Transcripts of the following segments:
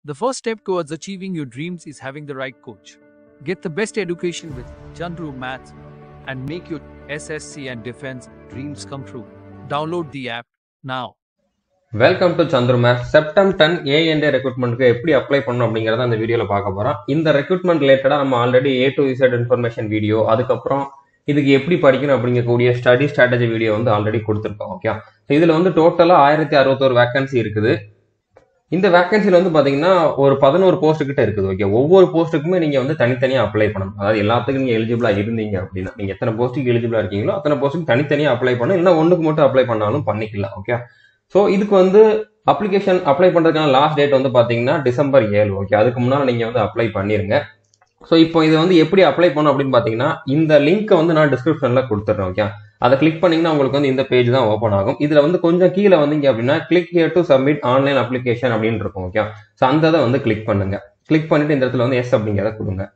The first step towards achieving your dreams is having the right coach. Get the best education with Chandru Maths and make your SSC and defense dreams come true. Download the app now. Welcome to Chandru math September ten ANA ரெக்ரூட்மெண்ட்க்கு எப்படி apply பண்ணணும் அப்படிங்கறத அந்த வீடியோல பார்க்க போறோம் இந்த recruitment ரிலேட்டடா நம்ம already A to Z information video அதுக்கப்புறம் இதுக்கு எப்படி படிக்கணும் அப்படிங்கக்கூடிய ஸ்டடி ஸ்ட்ராட்டஜி வீடியோ வந்து ஆல்ரெடி கொடுத்துருக்கோம் ஓகே இதுல வந்து டோட்டலா ஆயிரத்தி அறுபத்தோரு வேகன்சி இருக்குது இந்த வேகன்சில வந்து பாத்தீங்கன்னா ஒரு பதினோரு போஸ்ட் கிட்ட இருக்குது ஓகே ஒவ்வொரு போஸ்ட்டுக்குமே நீங்க வந்து தனித்தனியா அப்ளை பண்ணணும் அதாவது எல்லாத்துக்கும் நீங்க எலிஜிபிளா இருந்தீங்க அப்படின்னா நீங்க எத்தனை போஸ்ட்டுக்கு எலிஜிபிளா இருக்கீங்களோ அத்தனை போஸ்ட்டுக்கு தனித்தனியா அப்ளை பண்ணணும் இல்லைன்னா ஒண்ணுக்கு மட்டும் அப்ளை பண்ணாலும் பண்ணிக்கலாம் ஓகே ஸோ இதுக்கு வந்து அப்ளிகேஷன் அப்ளை பண்ணுறதுக்கான லாஸ்ட் டேட் வந்து பார்த்தீங்கன்னா டிசம்பர் ஏழு ஓகே அதுக்கு முன்னால் நீங்கள் வந்து அப்ளை பண்ணிருங்க ஸோ இப்போ இது வந்து எப்படி அப்ளை பண்ணணும் அப்படின்னு பார்த்தீங்கன்னா இந்த லிங்க்கை வந்து நான் டிஸ்கிரிப்ஷனில் கொடுத்துட்றேன் ஓகே அதை கிளிக் பண்ணிங்கன்னா உங்களுக்கு வந்து இந்த பேஜ் தான் ஓப்பன் ஆகும் இதில் வந்து கொஞ்சம் கீழே வந்தீங்க அப்படின்னா click here to submit online application அப்படின்னு இருக்கும் ஓகே ஸோ அந்த இதை வந்து கிளிக் பண்ணுங்க கிளிக் பண்ணிட்டு இந்த இடத்துல வந்து எஸ் அப்படிங்கிறத கொடுங்க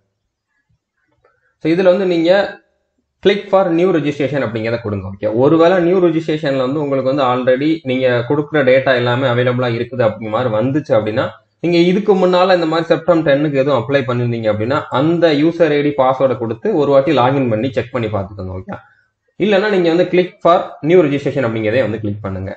ஸோ இதில் வந்து நீங்கள் கிளிக் ஃபார் நியூ ரெஜிஸ்ட்ரேஷன் அப்படிங்கிறத கொடுங்க ஓகே ஒருவேளை நியூ ரெஜிஸ்ட்ரேஷன்ல வந்து உங்களுக்கு வந்து ஆல்ரெடி நீங்க கொடுக்குற டேட்டா எல்லாமே அவைலபிளா இருக்குது அப்படிங்கிற மாதிரி வந்துச்சு அப்படின்னா நீங்க இதுக்கு முன்னால இந்த மாதிரி செப்டம் டென்னுக்கு எதுவும் அப்ளை பண்ணிருந்தீங்க அப்படின்னா அந்த யூசர் ஐடி பாஸ்வேர்டை கொடுத்து ஒரு வாட்டி லாகின் பண்ணி செக் பண்ணி பார்த்துக்கோங்க ஓகே இல்லைன்னா நீங்க வந்து கிளிக் ஃபார் நியூ ரெஜிஸ்ட்ரேஷன் அப்படிங்கிறதே வந்து கிளிக் பண்ணுங்க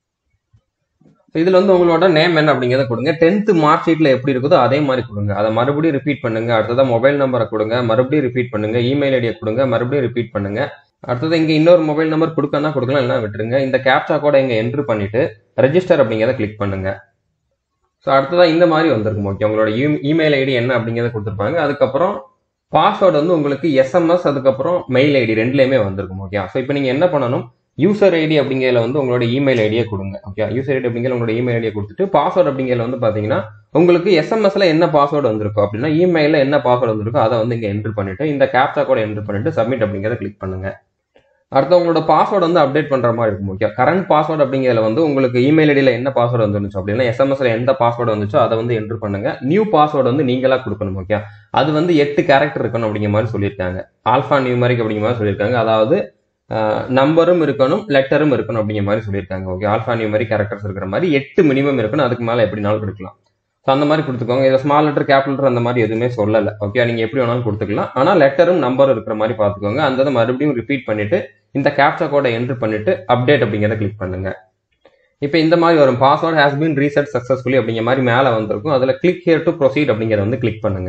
இதுல வந்து உங்களோட நேம் என்ன அப்படிங்கிறத கொடுங்க டென்த் மார்க் ஷீட்ல எப்படி இருக்குதோ அதே மாதிரி கொடுங்க அதை மறுபடியும் ரிப்பீட் பண்ணுங்க அடுத்ததான் மொபைல் நம்பரை கொடுங்க மறுபடியும் ரிப்பீட் பண்ணுங்க இமெயில் ஐடியை கொடுங்க மறுபடியும் ரிப்பீட் பண்ணுங்க அடுத்தது இங்க இன்னொரு மொபைல் நம்பர் கொடுக்கனா கொடுக்கலாம் இல்லைனா விட்டுருங்க இந்த கேப்சா கோட இங்க என்ட்ரு பண்ணிட்டு ரெஜிஸ்டர் அப்படிங்கிறத கிளிக் பண்ணுங்க ஸோ அடுத்ததான் இந்த மாதிரி வந்திருக்கும் ஓகே உங்களோட இமெயில் ஐடி என்ன அப்படிங்கிறத கொடுத்துருப்பாங்க அதுக்கப்புறம் பாஸ்வேர்டு வந்து உங்களுக்கு எஸ்எம்எஸ் அதுக்கப்புறம் மெயில் ஐடி ரெண்டுலேயுமே வந்திருக்கும் ஓகே ஸோ இப்போ நீங்கள் என்ன பண்ணணும் யூசர் ஐடி அப்படிங்கிறதுல வந்து உங்களோட இமெயில் ஐடியை கொடுங்க ஓகே யூசர் ஐடி அப்படிங்கிற உங்களோட இமெயில் ஐடியை கொடுத்துட்டு பாஸ்வேர்டு அப்படிங்கிறதுல வந்து பார்த்தீங்கன்னா உங்களுக்கு எஸ்எம்எஸ்ல என்ன பாஸ்வேர்டு வந்திருக்கும் அப்படின்னா இமெயிலில் என்ன பாஸ்வேர்டு வந்திருக்கோ அதை வந்து இங்கே என்ட்ரு பண்ணிட்டு இந்த கேப்சா கூட என்ட்ரு பண்ணிட்டு சப்மிட் அப்படிங்கிறத கிளிக் பண்ணுங்க அடுத்து உங்களோட பாஸ்வேர்டு வந்து அப்டேட் பண்ற மாதிரி இருக்கும் ஓகே கரண்ட் பாஸ்வேர்டு அப்படிங்கிறதுல வந்து உங்களுக்கு இமெயில் ஐடியில் என்ன பாஸ்வேர்டு வந்துருந்துச்சு அப்படின்னா எஸ்எம்எஸ்ல எந்த பாஸ்வேர்டு வந்துச்சோ அதை வந்து என்ட்ரு பண்ணுங்க நியூ பாஸ்வேர்டு வந்து நீங்களா கொடுக்கணும் ஓகே அது வந்து எட்டு கேரக்டர் இருக்கணும் அப்படிங்கிற மாதிரி சொல்லியிருக்காங்க ஆல்ஃபா நியூமரிக் அப்படிங்கிற மாதிரி சொல்லியிருக்காங்க அதாவது நம்பரும் இருக்கணும் லெட்டரும் இருக்கணும் அப்படிங்கிற மாதிரி சொல்லியிருக்காங்க ஓகே ஆல்ஃபா நியூமரி கேரக்டர்ஸ் இருக்கிற மாதிரி எட்டு மினிமம் இருக்கணும் அதுக்கு மேலே எப்படினாலும் கொடுக்கலாம் ஸோ அந்த மாதிரி கொடுத்துக்கோங்க இதில் ஸ்மால் லெட்டர் கேப் லெட்டர் அந்த மாதிரி எதுவுமே சொல்லலை ஓகே நீங்கள் எப்படி வேணாலும் கொடுத்துக்கலாம் ஆனால் லெட்டரும் நம்பரும் இருக்கிற மாதிரி பார்த்துக்கோங்க அந்த இதை மறுபடியும் ரிப்பீட் பண்ணிட்டு இந்த கேப்சா கோடை என்ட்ரு பண்ணிட்டு அப்டேட் அப்படிங்கிறத கிளிக் பண்ணுங்க இப்போ இந்த மாதிரி வரும் password has been reset successfully அப்படிங்கிற மாதிரி மேலே வந்திருக்கும் அதில் கிளிக் ஹியர் டு ப்ரொசீட் அப்படிங்கிறத வந்து கிளிக் பண்ணுங்க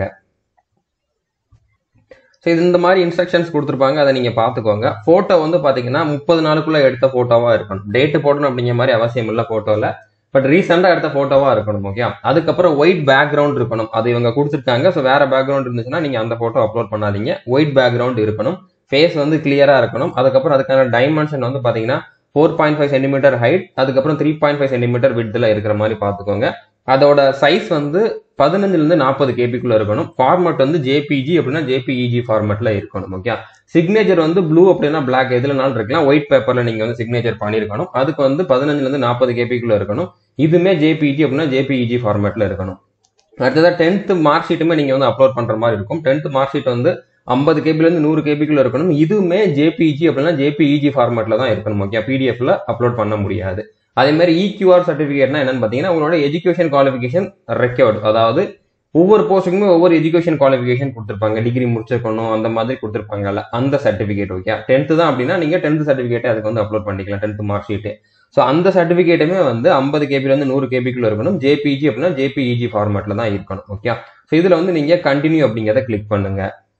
ஸோ இது இந்த மாதிரி இன்ஸ்ட்ரக்ஷன்ஸ் கொடுத்துருப்பாங்க அதை நீங்கள் பார்த்துக்கோங்க ஃபோட்டோ வந்து பார்த்தீங்கன்னா முப்பது நாளுக்குள்ளே எடுத்த ஃபோட்டோவாக இருக்கணும் டேட்டு போடணும் அப்படிங்கிற மாதிரி அவசியம் இல்லை ஃபோட்டோவில் பட் ரீசெண்டாக எடுத்த ஃபோட்டோவாக இருக்கணும் ஓகே அதுக்கப்புறம் ஒயிட் பேக்ரவுண்ட் இருக்கணும் அது இவங்க கொடுத்துருக்காங்க ஸோ வேற பேக்ரவுண்ட் இருந்துச்சுன்னா நீங்கள் அந்த ஃபோட்டோ அப்லோட் பண்ணாதீங்க ஒயிட் பேக்ரவுண்ட் இருக்கணும் ஃபேஸ் வந்து கிளியராக இருக்கணும் அதுக்கப்புறம் அதுக்கான டைமென்ஷன் வந்து பார்த்தீங்கன்னா four point five centimetre height அதுக்கப்புறம் த்ரீ பாயிண்ட் ஃபைவ் சென்டிமீட்டர் விட்ல இருக்கிற மாதிரி பார்த்துக்கோங்க அதோட சைஸ் வந்து பதினஞ்சுலேருந்து நாற்பது கேபிக்குள்ள இருக்கணும் ஃபார்மட் வந்து ஜேபிஜி அப்படின்னா ஜேபிஇஜி ஃபார்மட்ல இருக்கணும் ஓகே சிக்னேச்சர் வந்து ப்ளூ அப்படின்னா பிளாக் எதுலனாலும் இருக்கலாம் ஒயிட் பேப்பர்ல நீங்க வந்து சிக்னேச்சர் பண்ணிருக்கணும் அதுக்கு வந்து பதினஞ்சுலேருந்து நாற்பது கேபிக்குள்ள இருக்கணும் இதுமே ஜேபிஜி அப்படின்னா ஜேபிஇஜி ஃபார்மேட்ல இருக்கணும் அடுத்ததாக டென்த் மார்க் ஷீட்டுமே நீங்க வந்து அப்லோட் பண்ற மாதிரி இருக்கும் டென்த் மார்க் ஷீட் வந்து ஐம்பது கேபிலேருந்து நூறு கேபிக்குள்ள இருக்கணும் இதுவுமே ஜேபிஜி அப்படின்னா ஜேபிஇஜி ஃபார்மேட்ல தான் இருக்கணும் ஓகே பிடிஎஃப்ல அப்லோட் பண்ண முடியாது அதே மாதிரி இக்யூஆர் சர்டிஃபிகேட்னா என்னன்னு பார்த்தீங்கன்னா உங்களோட எஜுகேஷன் குவாலிஃபிகேஷன் ரெக்கார்டு அதாவது ஒவ்வொரு போஸ்ட்டுக்குமே ஒவ்வொரு எஜுகேஷன் குவாலிஃபிகேஷன் கொடுத்துருப்பாங்க டிகிரி முடிச்சிருக்கணும் அந்த மாதிரி கொடுத்துருப்பாங்கல்ல அந்த சர்டிஃபிகேட் ஓகே டென்த்து தான் அப்படின்னா நீங்கள் டென்த் சர்டிஃபிகேட்டை அதுக்கு வந்து அப்லோட் பண்ணிக்கலாம் டென்த் மார்க் ஷீட்டு ஸோ அந்த சர்டிஃபிகேட்டுமே வந்து ஐம்பது கேபிலேருந்து நூறு கேபிக்குள்ள இருக்கணும் ஜேபிஜி அப்படின்னா ஜேபிஇஜி ஃபார்மேட்டில் தான் இருக்கணும் ஓகே ஸோ இதில் வந்து நீங்கள் கண்டினியூ அப்படிங்கிறத கிளிக் பண்ணுங்க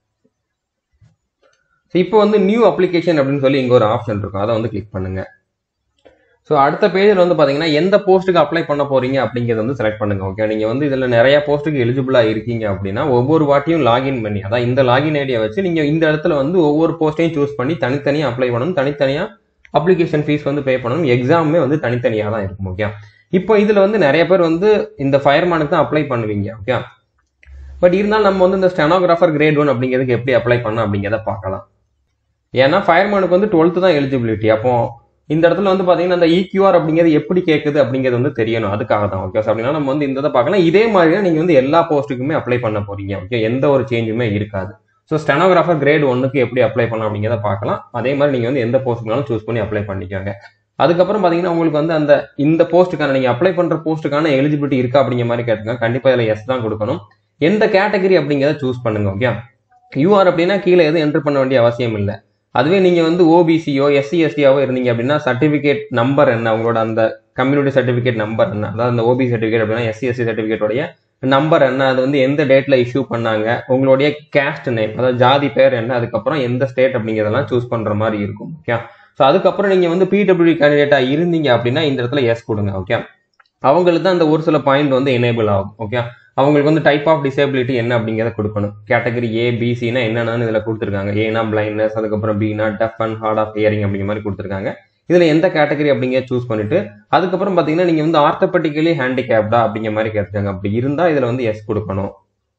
ஸோ இப்போ வந்து நியூ அப்ளிகேஷன் அப்படின்னு சொல்லி இங்கே ஒரு ஆப்ஷன் இருக்கும் அதை வந்து கிளிக் பண்ணுங்க ஸோ அடுத்த பேஜில் வந்து பார்த்தீங்கன்னா எந்த போஸ்ட்டுக்கு அப்ளை பண்ண போறீங்க அப்படிங்கிறத வந்து செலக்ட் பண்ணுங்க ஓகே நீங்கள் வந்து இதில் நிறைய போஸ்ட்டுக்கு எலிஜிபிளாக இருக்கீங்க அப்படின்னா ஒவ்வொரு வாட்டியும் லாகின் பண்ணி அதான் இந்த லாகின் ஐடியா வச்சு நீங்கள் இந்த இடத்துல வந்து ஒவ்வொரு போஸ்ட்டையும் சூஸ் பண்ணி தனித்தனியாக அப்ளை பண்ணணும் தனித்தனியாக அப்ளிகேஷன் ஃபீஸ் வந்து பே பண்ணணும் எக்ஸாமுமே வந்து தனித்தனியாக தான் இருக்கும் ஓகே இப்போ இதில் வந்து நிறைய பேர் வந்து இந்த ஃபயர்மேனுக்கு தான் அப்ளை பண்ணுவீங்க ஓகே பட் இருந்தாலும் நம்ம வந்து இந்த ஸ்டெனோகிராஃபர் கிரேட் ஒன் அப்படிங்கிறதுக்கு எப்படி அப்ளை பண்ண அப்படிங்கிறத பார்க்கலாம் ஏன்னா ஃபயர்மேனுக்கு வந்து டுவெல்த்து தான் எலிஜிபிலிட்டி அப்போ இந்த இடத்துல வந்து பாத்தீங்கன்னா அந்த இக்யூஆர் அப்படிங்கிறது எப்படி கேட்குது அப்படிங்கிறது வந்து தெரியணும் அதுக்காக தான் ஓகே அப்படின்னா நம்ம வந்து இந்த இதை பார்க்கலாம் இதே மாதிரி தான் நீங்க வந்து எல்லா போஸ்ட்டுக்குமே அப்ளை பண்ண போறீங்க ஓகே எந்த ஒரு சேஞ்சுமே இருக்காது ஸோ ஸ்டெனோகிராஃபர் கிரேட் ஒன்னுக்கு எப்படி அப்ளை பண்ணலாம் அப்படிங்கிறத பார்க்கலாம் அதே மாதிரி நீங்க வந்து எந்த போஸ்ட்னாலும் சூஸ் பண்ணி அப்ளை பண்ணிக்கோங்க அதுக்கப்புறம் பாத்தீங்கன்னா உங்களுக்கு வந்து அந்த இந்த போஸ்ட்டுக்கான நீங்க அப்ளை பண்ற போஸ்ட்டுக்கான எலிஜிபிலிட்டி இருக்கா அப்படிங்கிற மாதிரி கேட்டிருக்காங்க கண்டிப்பா இதுல எஸ் தான் கொடுக்கணும் எந்த கேட்டகரி அப்படிங்கிறத சூஸ் பண்ணுங்க ஓகே யூஆர் அப்படின்னா கீழே எதுவும் என்டர் பண்ண வேண்டிய அவசியம் இல்லை அதுவே நீங்க வந்து ஓபிசியோ எஸ்சி எஸ்டியாவோ இருந்தீங்க அப்படின்னா சர்டிபிகேட் நம்பர் என்ன உங்களோட அந்த கம்யூனிட்டி சர்டிபிகேட் நம்பர் என்ன அதாவது அந்த ஓபி சர்டிபிகேட் அப்படின்னா எஸ்சி எஸ்சி சர்டிபிகேட்டோடைய நம்பர் என்ன அது வந்து எந்த டேட்ல இஷ்யூ பண்ணாங்க உங்களுடைய கேஸ்ட் நேம் அதாவது ஜாதி பேர் என்ன அதுக்கப்புறம் எந்த ஸ்டேட் அப்படிங்கிறதெல்லாம் சூஸ் பண்ற மாதிரி இருக்கும் ஓகே ஸோ அதுக்கப்புறம் நீங்க வந்து பிடபிள்யூ கேண்டிடேட்டா இருந்தீங்க அப்படின்னா இந்த இடத்துல எஸ் கொடுங்க ஓகே அவங்களுக்கு தான் அந்த ஒரு சில பாயிண்ட் வந்து எனேபிள் ஆகும் ஓகே அவங்களுக்கு வந்து டைப் ஆஃப் டிசேபிலிட்டி என்ன அப்படிங்கிறத கொடுக்கணும் கேட்டகரி ஏ பிசினா என்னென்னு இதில் கொடுத்துருக்காங்க ஏனா பிளைண்ட்னஸ் அதுக்கப்புறம் பினா deaf and hard of hearing அப்படிங்கிற மாதிரி கொடுத்துருக்காங்க இதில் எந்த கேட்டகரி அப்படிங்கிற சூஸ் பண்ணிட்டு அதுக்கப்புறம் பார்த்தீங்கன்னா நீங்கள் வந்து ஆர்த்தபெட்டிக்கலி ஹேண்டிகேப்டா அப்படிங்கிற மாதிரி கேட்டிருக்காங்க அப்படி இருந்தால் இதில் வந்து எஸ் கொடுக்கணும்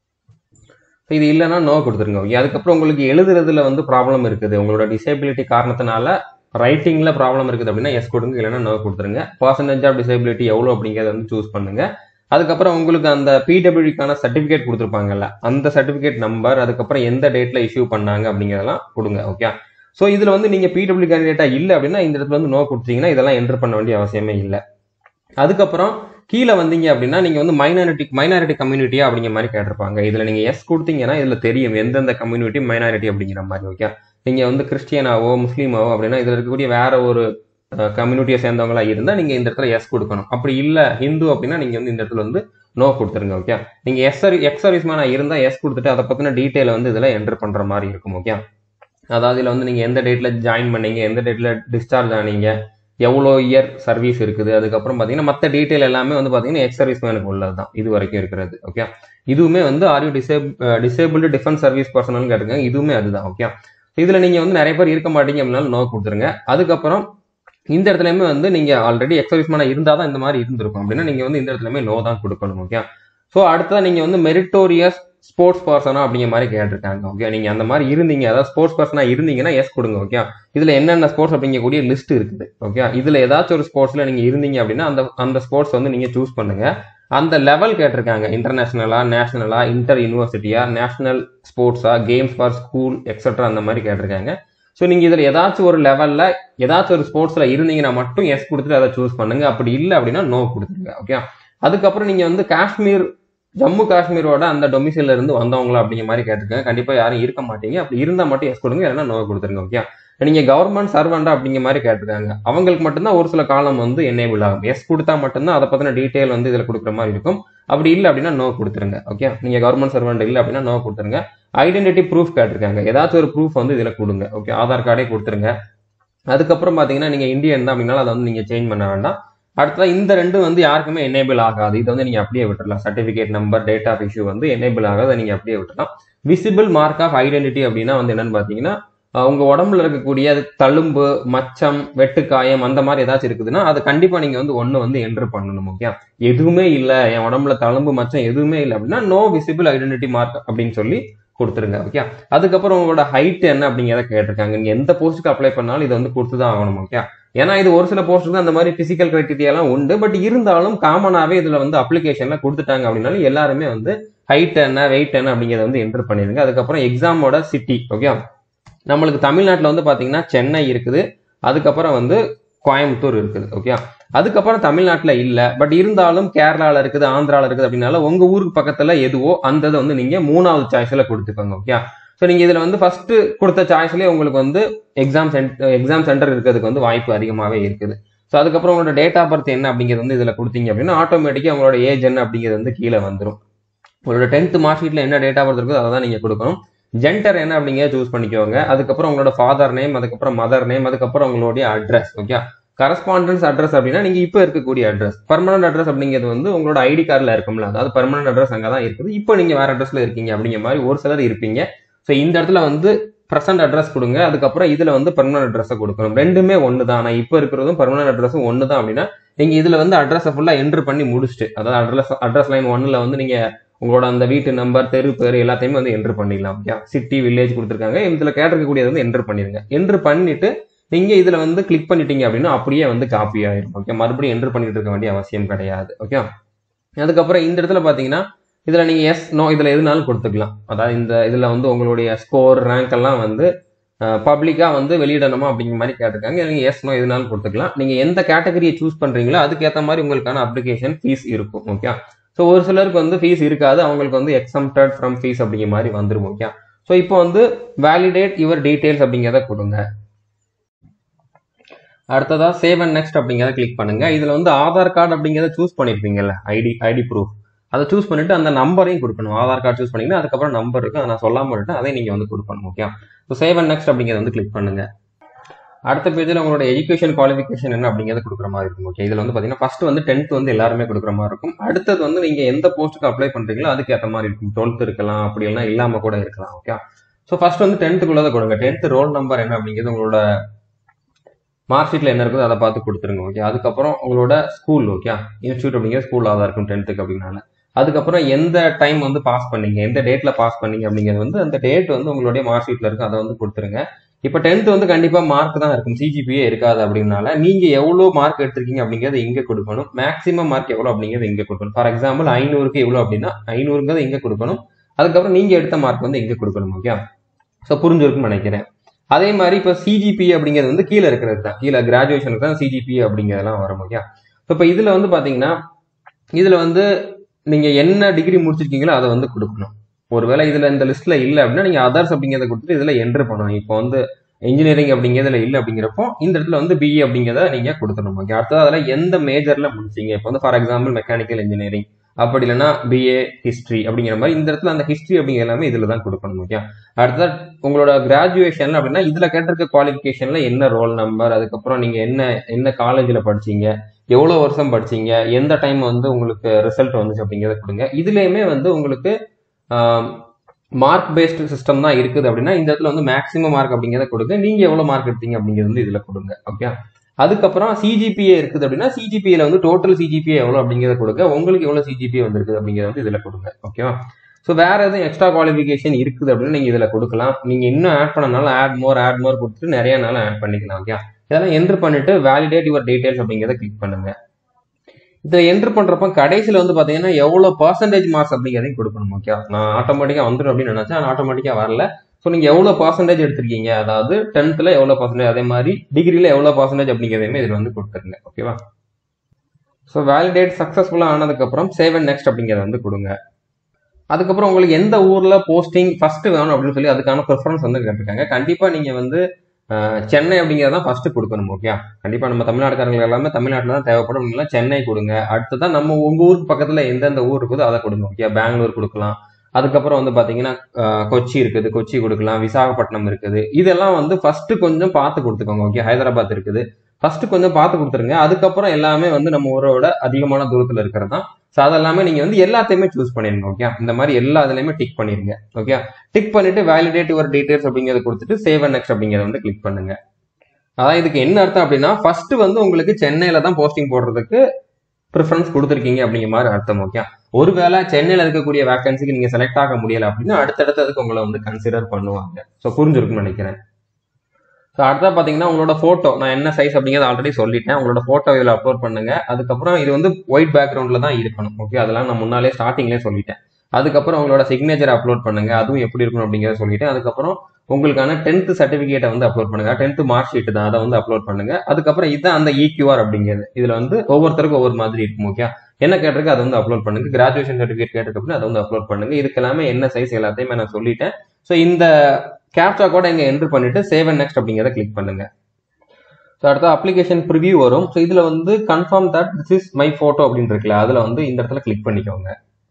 இது இல்லைன்னா நோ கொடுத்துருங்க ஓகே அதுக்கப்புறம் உங்களுக்கு எழுதுறதுல வந்து ப்ராப்ளம் இருக்குது உங்களோட டிசேபிலிட்டி காரணத்தினால ரைட்டிங்ல ப்ராப்ளம் இருக்குது அப்படின்னா எஸ் கொடுங்க இல்லைன்னா நோ கொடுத்துருங்க பர்சன்டேஜ் ஆஃப் டிசேபிலிட்டி எவ்வளோ அப்படிங்கிறத வந்து சூஸ் பண்ணுங்க அதுக்கப்புறம் உங்களுக்கு அந்த பிடபிள்யூக்கான சர்டிஃபிகேட் கொடுத்துருப்பாங்கல்ல அந்த சர்டிஃபிகேட் நம்பர் அதுக்கப்புறம் எந்த டேட்ல இஷ்யூ பண்ணாங்க அப்படிங்கிறதெல்லாம் கொடுங்க ஓகே ஸோ இதுல வந்து நீங்க பிடபிள்யூ கேண்டிடேட்டா இல்லை அப்படின்னா இந்த இடத்துல வந்து நோ கொடுத்தீங்கன்னா இதெல்லாம் என்டர் பண்ண வேண்டிய அவசியமே இல்லை அதுக்கப்புறம் கீழே வந்தீங்க அப்படின்னா நீங்க வந்து மைனாரிட்டி மைனாரிட்டி கம்யூனிட்டியா அப்படிங்கிற மாதிரி கேட்டிருப்பாங்க இதுல நீங்க எஸ் கொடுத்தீங்கன்னா இதுல தெரியும் எந்தெந்த கம்யூனிட்டி மைனாரிட்டி அப்படிங்கிற மாதிரி ஓகே நீங்க வந்து கிறிஸ்டியனாவோ முஸ்லீமாவோ அப்படின்னா இதுல இருக்கக்கூடிய வேற ஒரு கம்யூனிட்டியை சேர்ந்தவங்களா இருந்தா நீங்க இந்த இடத்துல எஸ் கொடுக்கணும் அப்படி இல்ல ஹிந்து அப்படின்னா நீங்க வந்து இந்த இடத்துல வந்து நோ கொடுத்துருங்க ஓகே நீங்க எஸ் எக்ஸ் சர்வீஸ்மேனா இருந்தா எஸ் கொடுத்துட்டு அதை பத்தின டீட்டெயில் வந்து இதுல என்டர் பண்ற மாதிரி இருக்கும் ஓகே அதாவது இதுல வந்து நீங்க எந்த டேட்ல ஜாயின் பண்ணீங்க எந்த டேட்ல டிஸ்சார்ஜ் ஆனீங்க எவ்வளோ இயர் சர்வீஸ் இருக்குது அதுக்கப்புறம் பார்த்தீங்கன்னா மற்ற டீட்டெயில் எல்லாமே வந்து பார்த்தீங்கன்னா எக்ஸ் சர்வீஸ் மேனுக்கு உள்ளது தான் இது வரைக்கும் இருக்கிறது ஓகே இதுவுமே வந்து are you disab disabled defence service personnel கேட்டுங்க இதுவுமே அதுதான் ஓகே இதுல நீங்க வந்து நிறைய பேர் இருக்க மாட்டீங்க அப்படின்னாலும் நோ கொடுத்துருங்க அதுக்கப்புறம் இந்த இடத்துலயுமே வந்து நீங்க ஆல்ரெடி எக்ஸ் சர்வீஸ் மேனா இருந்தா தான் இந்த மாதிரி இருந்திருக்கும் அப்படின்னா நீங்க வந்து இந்த இடத்துலயுமே நோ தான் கொடுக்கணும் ஓகே ஸோ அடுத்ததான் நீங்க வந்து மெரிட்டோரியஸ் ஸ்போர்ட்ஸ் பர்சனா அப்படிங்கிற மாதிரி கேட்டிருக்காங்க ஓகே நீங்க அந்த மாதிரி இருந்தீங்க அதாவது ஸ்போர்ட்ஸ் பர்சனா இருந்தீங்கன்னா எஸ் கொடுங்க ஓகே இதுல என்னென்ன ஸ்போர்ட்ஸ் அப்படிங்கக்கூடிய லிஸ்ட் இருக்குது ஓகே இதுல ஏதாச்சும் ஒரு ஸ்போர்ட்ஸ்ல நீங்க இருந்தீங்க அப்படின்னா அந்த அந்த ஸ்போர்ட்ஸ் வந்து நீங்க சூஸ் பண்ணுங்க அந்த லெவல் கேட்டிருக்காங்க இன்டர்நேஷனலா நேஷனலா இன்டர் யூனிவர்சிட்டியா நேஷனல் ஸ்போர்ட்ஸா கேம்ஸ் ஃபார் ஸ்கூல் எக்ஸெட்ரா அந்த மாதிரி கேட்டிருக்காங்க ஸோ நீங்க இதுல ஏதாச்சும் ஒரு லெவல்ல ஏதாச்சும் ஒரு ஸ்போர்ட்ஸ்ல இருந்தீங்கன்னா மட்டும் எஸ் கொடுத்துட்டு அதை சூஸ் பண்ணுங்க அப்படி இல்லை அப்படின்னா நோ கொடுத்துருங்க ஓகே அதுக்கப்புறம் நீங்க வந்து காஷ்மீர் ஜம்மு காஷ்மீரோட அந்த டொமிசைல இருந்து வந்தவங்களா அப்படிங்கிற மாதிரி கேட்டிருக்காங்க கண்டிப்பா யாரும் இருக்க மாட்டீங்க அப்படி இருந்தா மட்டும் எஸ் கொடுங்க இல்லைன்னா நோ கொடுத்துருங்க ஓகே நீங்க கவர்மெண்ட் சர்வெண்டா அப்படிங்கிற மாதிரி கேட்டிருக்காங்க அவங்களுக்கு மட்டும்தான் ஒரு சில காலம் வந்து என்னேபிள் ஆகும் எஸ் கொடுத்தா மட்டும்தான் அதை பத்தின டீட்டெயில் வந்து இதுல கொடுக்குற மாதிரி இருக்கும் அப்படி இல்லை அப்படின்னா நோ கொடுத்துருங்க ஓகே நீங்க கவர்மெண்ட் சர்வெண்ட் இல்லை அப்படின்னா நோ கொடுத்துருங்க ஐடென்டிட்டி ப்ரூஃப் கேட்டிருக்காங்க ஏதாச்சும் ஒரு ப்ரூஃப் வந்து இதுல கொடுங்க ஓகே ஆதார் கார்டே கொடுத்துருங்க அதுக்கப்புறம் பாத்தீங்கன்னா நீங்க இந்தியன் தான் அப்படின்னால அதை வந்து நீங்க சேஞ்ச் பண்ண வேண்டாம் அடுத்ததா இந்த ரெண்டும் வந்து யாருக்குமே எனேபிள் ஆகாது இதை வந்து நீங்க அப்படியே விட்டுறலாம் certificate number date of issue வந்து எனேபிள் ஆகாது நீங்க அப்படியே விட்டுறலாம் விசிபிள் மார்க் ஆஃப் ஐடென்டிட்டி அப்படின்னா வந்து என்னன்னு பாத்தீங்கன்னா உங்க உடம்புல இருக்கக்கூடிய தழும்பு மச்சம் வெட்டுக்காயம் அந்த மாதிரி ஏதாச்சும் இருக்குதுன்னா அது கண்டிப்பா நீங்க வந்து ஒண்ணு வந்து என்டர் பண்ணணும் ஓகே எதுவுமே இல்ல என் உடம்புல தழும்பு மச்சம் எதுவுமே இல்லை அப்படின்னா நோ விசிபிள் ஐடென்டிட்டி மார்க் அப்படின்னு சொல்லி கொடுத்துருங்க ஓகே அதுக்கப்புறம் உங்களோட ஹைட் என்ன அப்படிங்கிறத கேட்டிருக்காங்க நீங்க எந்த போஸ்ட்டுக்கு அப்ளை பண்ணாலும் இதை வந்து கொடுத்துதான் ஆகணும் ஓகே ஏன்னா இது ஒரு சில போஸ்ட்டுக்கு அந்த மாதிரி பிசிக்கல் கிரைட்டீரியா எல்லாம் உண்டு பட் இருந்தாலும் காமனாவே இதுல வந்து அப்ளிகேஷன்ல கொடுத்துட்டாங்க அப்படின்னாலும் எல்லாருமே வந்து ஹைட் என்ன வெயிட் என்ன அப்படிங்கிறத வந்து என்டர் பண்ணிருங்க அதுக்கப்புறம் எக்ஸாமோட சிட்டி ஓகே நம்மளுக்கு தமிழ்நாட்டில் வந்து பாத்தீங்கன்னா சென்னை இருக்குது அதுக்கப்புறம் வந்து கோயம்புத்தூர் இருக்குது ஓகே அதுக்கப்புறம் தமிழ்நாட்டில் இல்லை பட் இருந்தாலும் கேரளாவில் இருக்குது ஆந்திராவில் இருக்குது அப்படின்னால உங்க ஊருக்கு பக்கத்துல எதுவோ அந்த இதை வந்து நீங்க மூணாவது சாய்ஸ்ல கொடுத்துக்கோங்க ஓகே ஸோ நீங்க இதுல வந்து ஃபர்ஸ்ட் கொடுத்த சாய்ஸ்லயே உங்களுக்கு வந்து எக்ஸாம் சென்டர் எக்ஸாம் சென்டர் இருக்கிறதுக்கு வந்து வாய்ப்பு அதிகமாகவே இருக்குது ஸோ அதுக்கப்புறம் உங்களோட டேட் ஆஃப் பர்த் என்ன அப்படிங்கிறது வந்து இதுல கொடுத்தீங்க அப்படின்னா ஆட்டோமேட்டிக்கா உங்களோட ஏஜ் என்ன அப்படிங்கிறது வந்து கீழே வந்துடும் உங்களோட டென்த் மார்க் ஷீட்ல என்ன டேட் ஆஃப் பர்த் இருக்கோ அதை தான் நீங்க கொடுக்கணும் ஜென்டர் என்ன அப்படிங்கிறத சூஸ் பண்ணிக்கோங்க அதுக்கப்புறம் உங்களோட ஃபாதர் நேம் அதுக்கப்புறம் மதர் நேம் அதுக்கப்புறம் உங்களுடைய அட்ரஸ் ஓகே கரஸ்பாண்டன்ஸ் அட்ரஸ் அப்படின்னா நீங்க இப்போ இருக்கக்கூடிய அட்ரஸ் பர்மனன்ட் அட்ரஸ் அப்படிங்கிறது வந்து உங்களோட ஐடி கார்டில் இருக்கும்ல அதாவது பர்மனன்ட் அட்ரஸ் அங்கே தான் இருக்குது இப்போ நீங்க வேற அட்ரஸ்ல இருக்கீங்க அப்படிங்கிற மாதிரி ஒரு சிலர் இருப்பீங்க ஸோ இந்த இடத்துல வந்து ப்ரெசன்ட் அட்ரஸ் கொடுங்க அதுக்கப்புறம் இதுல வந்து பர்மனன்ட் அட்ரஸை கொடுக்கணும் ரெண்டுமே ஒன்று தான் ஆனால் இப்போ இருக்கிறதும் பர்மனன்ட் அட்ரஸும் ஒன்று தான் அப்படின்னா நீங்க இதுல வந்து அட்ரஸை ஃபுல்லா என்ட்ரு பண்ணி முடிச்சுட்டு அதாவது அட்ரஸ் அட்ரஸ் லைன் ஒன்னுல வந்து நீங்க உங்களோட அந்த வீட்டு நம்பர் தெரு பேர் எல்லாத்தையுமே வந்து என்ட்ரு பண்ணிடலாம் ஓகே சிட்டி வில்லேஜ் கொடுத்துருக்காங்க இதுல கேட்டிருக்கக்கூடியது வந்து என்ட்ரு பண்ணிருங்க என்ட்ரு பண்ணிட்டு நீங்க இதுல வந்து கிளிக் பண்ணிட்டீங்க அப்படின்னா அப்படியே வந்து காப்பி ஆயிரும் ஓகே மறுபடியும் என்ட்ரு பண்ணிட்டு இருக்க வேண்டிய அவசியம் கிடையாது ஓகே அதுக்கப்புறம் இந்த இடத்துல பாத்தீங்கன்னா இதுல நீங்க எஸ் நோ இதுல எதுனாலும் கொடுத்துக்கலாம் அதாவது இந்த இதுல வந்து உங்களுடைய ஸ்கோர் ரேங்க் எல்லாம் வந்து பப்ளிக்காக வந்து வெளியிடணுமா அப்படிங்கிற மாதிரி கேட்டிருக்காங்க நீங்கள் எஸ் நோ எதுனாலும் கொடுத்துக்கலாம் நீங்கள் எந்த கேட்டகரியை சூஸ் பண்ணுறீங்களோ அதுக்கேற்ற மாதிரி உங்களுக்கான அப்ளிகேஷன் ஃபீஸ் இருக்கும் ஓகே ஸோ ஒரு சிலருக்கு வந்து ஃபீஸ் இருக்காது அவங்களுக்கு வந்து எக்ஸம்டட் ஃப்ரம் ஃபீஸ் அப்படிங்கிற மாதிரி வந்துடும் ஓகே ஸோ இப்போ வந்து வேலிடேட் யுவர் டீடைல்ஸ் அப்படிங்கிறத கொடுங்க அடுத்ததா சேவ் அண்ட் நெக்ஸ்ட் அப்படிங்கிறத கிளிக் பண்ணுங்க இதுல வந்து ஆதார் கார்டு அப்படிங்கிறத சூஸ் பண்ணிருப்பீங்கல்ல ஐடி ஐடி ப்ரூஃப் அதை சூஸ் பண்ணிட்டு அந்த நம்பரையும் கொடுக்கணும் ஆதார் கார்டு சூஸ் பண்ணீங்கன்னா அதுக்கப்புறம் நம்பர் இருக்கு அதை நான் சொல்லாம விட்டேன் அதை நீங்க வந்து கொடுக்கணும் okay so save and next அப்படிங்கிறத வந்து கிளிக் பண்ணுங்க அடுத்த பேஜில் உங்களோட எஜுகேஷன் குவாலிஃபிகேஷன் என்ன அப்படிங்கிறத கொடுக்குற மாதிரி இருக்கும் ஓகே இதில் வந்து பார்த்தீங்கன்னா ஃபர்ஸ்ட் வந்து டென்த் வந்து எல்லாருமே கொடுக்குற மாதிரி இருக்கும் அடுத்தது வந்து நீங்க எந்த போஸ்ட்டுக்கு அப்ளை பண்றீங்களோ அதுக்கு ஏற்ற மாதிரி இருக்கும் டுவெல்த் இருக்கலாம் அப்படி எல்லாம் இல்லாம கூட இருக்கலாம் ஓகே ஸோ ஃபர்ஸ்ட் வந்து டென்த்துக்குள்ளதை கொடுங்க டென்த் ரோல் நம்பர் என்ன அப்படிங்கிறது உங்களோட மார்க் ஷீட்ல என்ன இருக்குதோ அதை பார்த்து கொடுத்துருங்க ஓகே அதுக்கப்புறம் உங்களோட ஸ்கூல் ஓகே இன்ஸ்டியூட் அப்படிங்கிற ஸ்கூல் தான் இருக்கும் டென்த்துக்கு அப்படின்னால அதுக்கப்புறம் எந்த டைம் வந்து பாஸ் பண்ணீங்க எந்த டேட்ல பாஸ் பண்ணீங்க அப்படிங்கிறது வந்து அந்த டேட் வந்து உங்களுடைய மார்க் ஷீட்ல இருக்கும் அதை வந்து கொடுத்துருங்க இப்போ டென்த் வந்து கண்டிப்பா மார்க் தான் இருக்கும் சிஜிபிஏ இருக்காது அப்படின்னால நீங்க எவ்வளவு மார்க் எடுத்திருக்கீங்க அப்படிங்கறத இங்க கொடுக்கணும் மேக்ஸிமம் மார்க் எவ்வளவு அப்படிங்கறது இங்க கொடுக்கணும் ஃபார் எக்ஸாம்பிள் ஐநூறுக்கு எவ்வளவு அப்படின்னா ஐநூறுங்கிறத இங்க கொடுக்கணும் அதுக்கப்புறம் நீங்க எடுத்த மார்க் வந்து இங்க கொடுக்கணும் ஓகே ஸோ புரிஞ்சிருக்குன்னு நினைக்கிறேன் அதே மாதிரி இப்போ சிஜிபி அப்படிங்கிறது வந்து கீழே இருக்கிறது தான் கீழே கிராஜுவேஷனுக்கு தான் சிஜிபி அப்படிங்கிறதெல்லாம் வரும் ஓகே இப்போ இதில் வந்து பார்த்தீங்கன்னா இதில் வந்து நீங்கள் என்ன டிகிரி முடிச்சிருக்கீங்களோ அதை வந்து கொடுக்கணும் ஒருவேளை இதில் இந்த லிஸ்ட்டில் இல்லை அப்படின்னா நீங்கள் அதர்ஸ் அப்படிங்கிறத கொடுத்துட்டு இதில் என்ட்ரு பண்ணணும் இப்போ வந்து இன்ஜினியரிங் அப்படிங்கிறதுல இல்லை அப்படிங்கிறப்போ இந்த இடத்துல வந்து பிஇ அப்படிங்கிறத நீங்கள் கொடுத்துடணும் ஓகே அடுத்தது அதில் எந்த மேஜரில் முடிச்சீங்க இப்போ வந்து ஃபார் எக்ஸாம்பிள் மெக்கானிக்கல் இன்ஜினியரிங் அப்படி இல்லைன்னா பிஏ ஹிஸ்ட்ரி அப்படிங்கிற மாதிரி இந்த இடத்துல அந்த ஹிஸ்ட்ரி அப்படிங்கிற எல்லாமே இதில் தான் கொடுக்கணும் ஓகே அடுத்தது உங்களோட கிராஜுவேஷன்ல அப்படின்னா இதுல கேட்டிருக்க குவாலிஃபிகேஷன்ல என்ன ரோல் நம்பர் அதுக்கப்புறம் நீங்க என்ன என்ன காலேஜ்ல படிச்சீங்க எவ்வளவு வருஷம் படிச்சீங்க எந்த டைம் வந்து உங்களுக்கு ரிசல்ட் வந்துச்சு அப்படிங்கிறத கொடுங்க இதுலயுமே வந்து உங்களுக்கு மார்க் பேஸ்டு சிஸ்டம் தான் இருக்குது அப்படின்னா இந்த இடத்துல வந்து மேக்ஸிமம் மார்க் அப்படிங்கிறத கொடுங்க நீங்க எவ்வளவு மார்க் எடுத்தீங்க அப்படிங்கிறது வந்து இதுல கொடுங்க ஓகே அதுக்கப்புறம் சிஜிபிஏ இருக்குது அப்படின்னா சிஜிபிஏல வந்து டோட்டல் சிஜிபிஏ எவ்வளவு அப்படிங்கிறத கொடுங்க உங்களுக்கு எவ்வளவு சிஜிபிஏ வந்திருக்குது அப்படிங்கிறத வந்து இதுல கொடுங்க ஓகேவா ஸோ வேற எதுவும் எக்ஸ்ட்ரா குவாலிஃபிகேஷன் இருக்குது அப்படின்னு நீங்க இதுல கொடுக்கலாம் நீங்க இன்னும் ஆட் பண்ணனாலும் ஆட் மோர் ஆட் மோர் கொடுத்துட்டு நிறைய நாளும் ஆட் பண்ணிக்கலாம் ஓகே இதெல்லாம் என்ட்ரு பண்ணிட்டு வேலிடேட் யுவர் டீடைல்ஸ் அப்படிங்கிறத கிளிக் பண்ணுங்க இதை என்ட்ரு பண்றப்ப கடைசியில் வந்து பாத்தீங்கன்னா எவ்வளவு பர்சன்டேஜ் மார்க்ஸ் அப்படிங்கிறதையும் கொடுக்கணும் ஓகே நான் ஆட்டோமேட்டிக்கா வந்துடும் அப்படின்னு நினைச்சேன் ஆனால் ஆட்டோமேட்டிக்கா வரல ஸோ நீங்க எவ்வளவு பர்சன்டேஜ் எடுத்திருக்கீங்க அதாவது டென்த்ல எவ்வளவு பர்சன்டேஜ் அதே மாதிரி டிகிரில எவ்வளவு பர்சன்டேஜ் அப்படிங்கிறதையுமே இதில் வந்து கொடுத்துருங்க ஓகேவா ஸோ வேலிடேட் சக்ஸஸ்ஃபுல்லாக ஆனதுக்கப்புறம் சேவ் அண்ட் நெக்ஸ்ட் அப்படிங்கிறத வந்து கொடுங்க அதுக்கப்புறம் உங்களுக்கு எந்த ஊர்ல போஸ்டிங் ஃபர்ஸ்ட் வேணும் அப்படின்னு சொல்லி அதுக்கான ப்ரிஃபரன்ஸ் வந்து கேட்டிருக்காங்க கண்டிப்பா நீங்க வந்து சென்னை அப்படிங்கிறதான் ஃபர்ஸ்ட் கொடுக்கணும் ஓகே கண்டிப்பா நம்ம தமிழ்நாட்டுக்காரங்க எல்லாமே தமிழ்நாட்டில் தான் தேவைப்படும் இல்லை சென்னை கொடுங்க அடுத்ததான் நம்ம உங்க ஊருக்கு பக்கத்துல எந்தெந்த ஊர் இருக்குதோ அதை கொடுங்க ஓகே பெங்களூர் கொடுக்கலாம் அதுக்கப்புறம் வந்து பாத்தீங்கன்னா கொச்சி இருக்குது கொச்சி கொடுக்கலாம் விசாகப்பட்டினம் இருக்குது இதெல்லாம் வந்து ஃபர்ஸ்ட் கொஞ்சம் பார்த்து கொடுத்துக்கோங்க ஓகே ஹைதராபாத் இருக்குது ஃபர்ஸ்ட் கொஞ்சம் பார்த்து கொடுத்துருங்க அதுக்கப்புறம் எல்லாமே வந்து நம்ம ஊரோட அதிகமான தூரத்துல இருக்கிறது தான் ஸோ அதெல்லாமே நீங்க வந்து எல்லாத்தையுமே சூஸ் பண்ணிருங்க ஓகே இந்த மாதிரி எல்லா இதுலயுமே டிக் பண்ணிருங்க ஓகே டிக் பண்ணிட்டு வேலிடேட் யுவர் டீடைல்ஸ் அப்படிங்கறத கொடுத்துட்டு சேவ் அண்ட் நெக்ஸ்ட் அப்படிங்கறத வந்து கிளிக் பண்ணுங்க அதான் இதுக்கு என்ன அர்த்தம் அப்படின்னா ஃபர்ஸ்ட் வந்து உங்களுக்கு சென்னையில தான் போஸ்டிங் போடுறதுக்கு ப்ரிஃபரன்ஸ் கொடுத்துருக்கீங்க அப்படிங்கிற மாதிரி அர்த்தம் ஓகே ஒருவேளை சென்னையில இருக்கக்கூடிய வேகன்சிக்கு நீங்க செலக்ட் ஆக முடியல அப்படின்னா அடுத்தடுத்ததுக்கு உங்களை வந்து கன்சிடர் பண்ணுவாங்க ஸோ புரிஞ்சிருக்கும்னு நினைக்கிறேன் ஸோ அடுத்தா பார்த்தீங்கன்னா உங்களோட ஃபோட்டோ நான் என்ன சைஸ் அப்படிங்கிறத ஆல்ரெடி சொல்லிட்டேன் உங்களோட ஃபோட்டோ இதில் அப்லோட் பண்ணுங்க அதுக்கப்புறம் இது வந்து ஒயிட் பேக்ரவுண்டில் தான் இருக்கணும் ஓகே அதெல்லாம் நான் முன்னாலே ஸ்டார்டிங்லேயே சொல்லிட்டேன் அதுக்கப்புறம் உங்களோட சிக்னேச்சர் அப்லோட் பண்ணுங்க அதுவும் எப்படி இருக்கணும் அப்படிங்கிறத சொல்லிட்டேன் அதுக்கப்புறம் உங்களுக்கான டென்த் சர்டிஃபிகேட்டை வந்து அப்லோட் பண்ணுங்க டென்த் மார்க் ஷீட் தான் அதை வந்து அப்லோட் பண்ணுங்க அதுக்கப்புறம் இதுதான் அந்த இக்யூஆர் அப்படிங்கிறது இதுல வந்து ஒவ்வொருத்தருக்கும் ஒவ்வொரு மாதிரி இருக்கும் ஓகே என்ன கேட்டிருக்கு அதை வந்து அப்லோட் பண்ணுங்க கிராஜுவேஷன் சர்டிஃபிகேட் கேட்டிருக்கு அப்படின்னா அதை வந்து அப்லோட் பண்ணுங்க இதுக்கு எல்லாமே என்ன சைஸ் எல்லாத்தையுமே நான் சொல்லிட்டேன் ஸோ இந்த கேப்சா கூட இங்க என்ட்ரு பண்ணிட்டு சேவ் அண்ட் நெக்ஸ்ட் அப்படிங்கிறத கிளிக் பண்ணுங்க ஸோ அடுத்த அப்ளிகேஷன் ப்ரிவியூ வரும் ஸோ இதுல வந்து confirm that this is my photo அப்படின்னு இருக்குல்ல அதுல வந்து இந்த இடத்துல கிளிக் பண்ணிக்கோங்க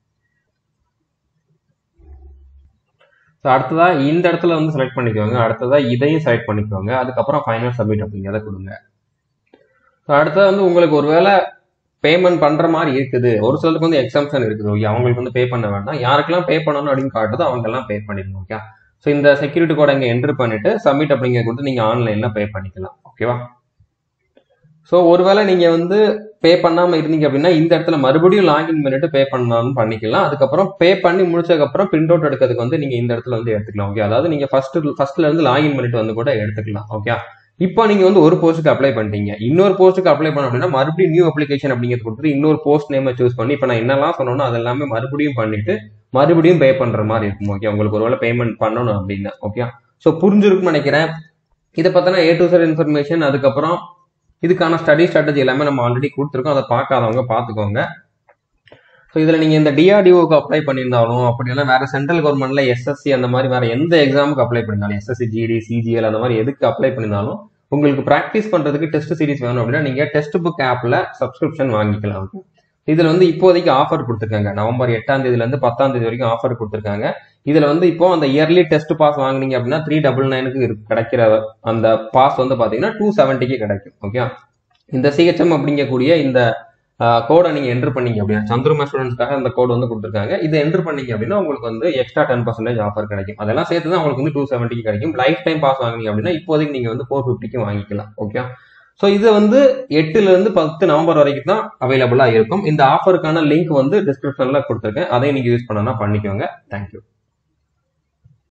ஸோ அடுத்ததா இந்த இடத்துல வந்து செலக்ட் பண்ணிக்கோங்க அடுத்ததா இதையும் செலக்ட் பண்ணிக்கோங்க அதுக்கப்புறம் ஃபைனல் சப்மிட் அப்படிங்கிறத கொடுங்க ஸோ அடுத்தது வந்து உங்களுக்கு ஒருவேளை பேமெண்ட் பண்ற மாதிரி இருக்குது ஒரு சிலருக்கு வந்து எக்ஸம்ஷன் இருக்குது ஓகே அவங்களுக்கு வந்து பே பண்ண வேண்டாம் யாருக்கெல்லாம் பே பண்ணணும் அப்படின்னு காட்டுதோ அவங்க எல்லாம் பே பண்ணிடணும் ஓகே ஸோ இந்த செக்யூரிட்டி கோட் இங்கே என்ட்ரு பண்ணிட்டு சப்மிட் அப்படிங்கிற கொடுத்து நீங்கள் ஆன்லைனில் பே பண்ணிக்கலாம் ஓகேவா ஸோ ஒருவேளை நீங்கள் வந்து பே பண்ணாமல் இருந்தீங்க அப்படின்னா இந்த இடத்துல மறுபடியும் லாகின் பண்ணிட்டு பே பண்ணாலும் பண்ணிக்கலாம் அதுக்கப்புறம் பே பண்ணி முடிச்சதுக்கப்புறம் பிரிண்ட் அவுட் எடுக்கிறதுக்கு வந்து நீங்கள் இந்த இடத்துல வந்து எடுத்துக்கலாம் ஓகே அதாவது நீங்கள் ஃபர்ஸ்ட் ஃபர்ஸ்ட்ல இருந்து லாகின் பண்ணிட்டு வந்து கூட எடுத்துக்கலாம் ஓகே இப்போ நீங்க வந்து ஒரு போஸ்ட்டுக்கு அப்ளை பண்ணிட்டீங்க இன்னொரு போஸ்ட்டுக்கு அப்ளை பண்ண அப்படின்னா மறுபடியும் நியூ அப்ளிகேஷன் அப்படிங்கிறது கொடுத்துட்டு இன்னொரு போஸ்ட் நேமை சூஸ் பண்ணி இப்போ நான் என்னெல்லாம் சொன்னோன்னா அது எல்லாமே மறுபடியும் பண்ணிட்டு மறுபடியும் பே பண்ற மாதிரி இருக்கும் ஓகே உங்களுக்கு ஒருவேளை பேமெண்ட் பண்ணணும் அப்படின்னா ஓகே ஸோ புரிஞ்சிருக்குன்னு நினைக்கிறேன் இதை பற்றின ஏ டு செட் இன்ஃபர்மேஷன் அதுக்கப்புறம் இதுக்கான ஸ்டடி ஸ்ட்ராட்டஜி எல்லாமே நம்ம ஆல்ரெடி கொடுத்துருக்கோம் அதை பார்க்காதவங்க பார்த்துக்கோங்க ஸோ இதில் நீங்கள் இந்த டிஆர்டிஓக்கு அப்ளை பண்ணியிருந்தாலும் அப்படியெல்லாம் வேற சென்ட்ரல் கவர்மெண்ட்ல எஸ்எஸ்சி அந்த மாதிரி வேற எந்த எக்ஸாமுக்கு அப்ளை பண்ணியிருந்தாலும் எஸ்எஸ்சி ஜிடி சிஜிஎல் அந்த மாதிரி எதுக்கு அப்ளை பண்ணியிருந்தாலும் உங்களுக்கு ப்ராக்டிஸ் பண்ணுறதுக்கு டெஸ்ட் சீரிஸ் வேணும் அப்படின்னா நீங்கள் டெஸ்ட் புக் ஆப்பில் சப்ஸ்கிரிப்ஷன் வாங்கிக்கலாம் இதில் வந்து இப்போதைக்கு ஆஃபர் கொடுத்துருக்காங்க நவம்பர் எட்டாம் தேதியிலேருந்து பத்தாம் தேதி வரைக்கும் ஆஃபர் கொடுத்துருக்காங்க இதில் வந்து இப்போ அந்த இயர்லி டெஸ்ட் பாஸ் வாங்குனீங்க அப்படின்னா த்ரீ டபுள் நைனுக்கு கிடைக்கிற அந்த பாஸ் வந்து பார்த்தீங்கன்னா டூ செவன்ட்டிக்கு கிடைக்கும் ஓகே இந்த சிஹெச்எம் அப்படிங்கக்கூடிய இந்த கோடை நீங்கள் என்ட்ரு பண்ணீங்க அப்படின்னா சந்திரமா ஸ்டூடெண்ட்ஸ்க்காக அந்த கோட் வந்து கொடுத்துருக்காங்க இதை என்ட்ரு பண்ணீங்க அப்படின்னா உங்களுக்கு வந்து எக்ஸ்ட்ரா டென் பர்சன்டேஜ் ஆஃபர் கிடைக்கும் அதெல்லாம் சேர்த்து தான் உங்களுக்கு வந்து டூ செவன்ட்டிக்கு கிடைக்கும் லைஃப் டைம் பாஸ் வாங்குனீங்க அப்படின்னா இப்போதைக்கு நீங்கள் வந்து ஃபோர் ஃபிஃப்டிக்கு வாங்கிக்கலாம் ஓகே ஸோ இது வந்து எட்டுல இருந்து பத்து நவம்பர் வரைக்கும் தான் அவைலபிளா இருக்கும் இந்த ஆஃபருக்கான லிங்க் வந்து டிஸ்கிரிப்ஷன்ல கொடுத்துருக்கேன் அதை நீங்க யூஸ் பண்ணனா பண்ணிக்கோங்க தேங்க்யூ